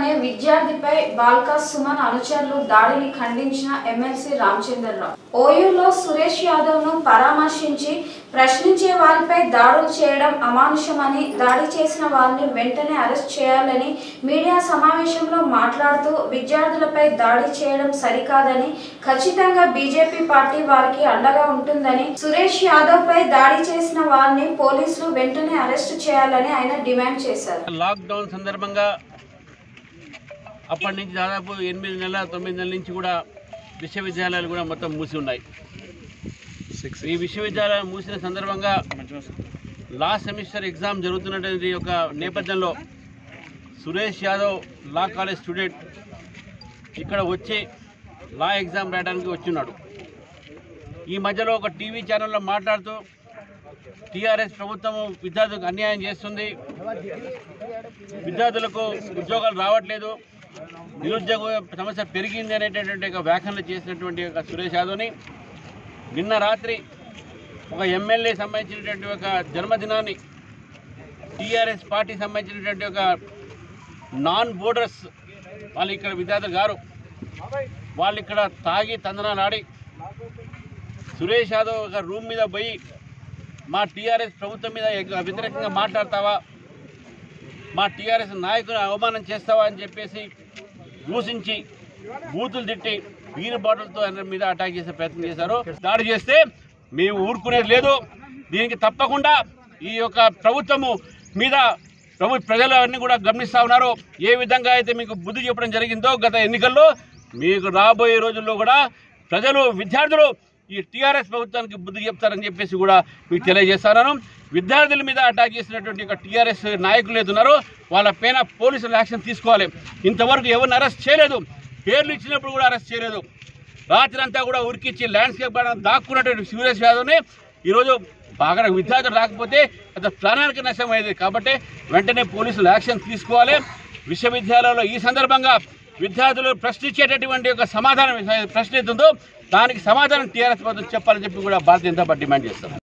అనే విద్యార్థిపై బాల్కా సుమన్ అనుచరులు దాడిని ఖండించిన ఎమ్మెల్సీ రామచంద్రరావు ఓయూలో సురేష్ యాదవ్ ను పరామర్శించి ప్రశ్నించే వారిపై దాడులు చేయడం అమానుషమని దాడి చేసిన వారిని వెంటనే అరెస్ట్ చేయాలని మీడియా సమావేశంలో మాట్లాడుతూ విద్యార్థులపై దాడి చేయడం సరికాదని ఖచ్చితంగా బీజేపీ పార్టీ వారికి అండగా ఉంటుందని సురేష్ యాదవ్ పై దాడి చేసిన వారిని పోలీసులు వెంటనే అరెస్ట్ చేయాలని ఆయన డిమాండ్ చేశారు లాక్డౌన్ సందర్భంగా అప్పటి నుంచి దాదాపు ఎనిమిది నెలల తొమ్మిది నెలల నుంచి కూడా విశ్వవిద్యాలయాలు కూడా మొత్తం మూసి ఉన్నాయి ఈ విశ్వవిద్యాలయాలు మూసిన సందర్భంగా లాస్ట్ సెమిస్టర్ ఎగ్జామ్ జరుగుతున్నటువంటి యొక్క నేపథ్యంలో Suresh Yadav law college student ఇక్కడ వచ్చి లా ఎగ్జామ్ రాయడానికి వచ్చిన్నాడు ఈ మధ్యలో ఒక టీవీ ఛానల్లో మాట్లాడుతూ టీఆర్ఎస్ ప్రభుత్వం విద్యార్థులకు అన్యాయం చేస్తుంది విద్యార్థులకు ఉద్యోగాలు రావట్లేదు నిరుద్యోగ సమస్య పెరిగింది అనేటటువంటి ఒక వ్యాఖ్యలు చేసినటువంటి ఒక సురేష్ యాదవ్ని నిన్న రాత్రి ఒక ఎమ్మెల్యే సంబంధించినటువంటి ఒక జన్మదినాన్ని టీఆర్ఎస్ పార్టీ సంబంధించినటువంటి ఒక నాన్ బోర్డర్స్ వాళ్ళు ఇక్కడ విద్యార్థులు గారు వాళ్ళు ఇక్కడ తాగి తందనాలు ఆడి సురేష్ యాదవ్ ఒక రూమ్ మీద పోయి మా టీఆర్ఎస్ ప్రభుత్వం మీద ఎగ- వ్యతిరేకంగా మాట్లాడతావా మా టీఆర్ఎస్ నాయకుని అవమానం చేస్తావా అని చెప్పేసి దూషించి బూతులు తిట్టి వీరు బాటిల్తో ఆయన మీద అటాక్ చేసే ప్రయత్నం చేశారు దాడి చేస్తే మేము ఊరుకునేది లేదు దీనికి తప్పకుండా ఈ యొక్క ప్రభుత్వము మీద ప్రభు ప్రజలు అన్ని కూడా గమనిస్తూ ఉన్నారు ఏ విధంగా అయితే మీకు బుద్ధి చెప్పడం జరిగిందో గత ఎన్నికల్లో మీకు రాబోయే రోజుల్లో కూడా ప్రజలు విద్యార్థులు ఈ టీఆర్ఎస్ ప్రభుత్వానికి బుద్ధి చెప్తారని చెప్పేసి కూడా మీకు తెలియజేస్తున్నాను విద్యార్థుల మీద అటాక్ చేసినటువంటి ఒక టీఆర్ఎస్ నాయకులు ఏదున్నారో వాళ్ళ పైన పోలీసులు యాక్షన్ తీసుకోవాలి ఇంతవరకు ఎవరిని అరెస్ట్ చేయలేదు పేర్లు ఇచ్చినప్పుడు కూడా అరెస్ట్ చేయలేదు రాత్రి అంతా కూడా ఉరికిచ్చి ల్యాండ్స్కేప్ గార్డెన్ దాక్కున్నటువంటి సురేష్ యాదవ్ని ఈరోజు బాగా విద్యార్థులు రాకపోతే అది ప్రాణానికి నష్టం అయ్యేది కాబట్టి వెంటనే పోలీసులు యాక్షన్ తీసుకోవాలి విశ్వవిద్యాలయంలో ఈ సందర్భంగా విద్యార్థులు ప్రశ్నించేటటువంటి ఒక సమాధానం ప్రశ్న అవుతుందో దానికి సమాధానం టీఆర్ఎస్ ప్రభుత్వం చెప్పాలని చెప్పి కూడా భారతీయ జనతా పార్టీ డిమాండ్ చేస్తాం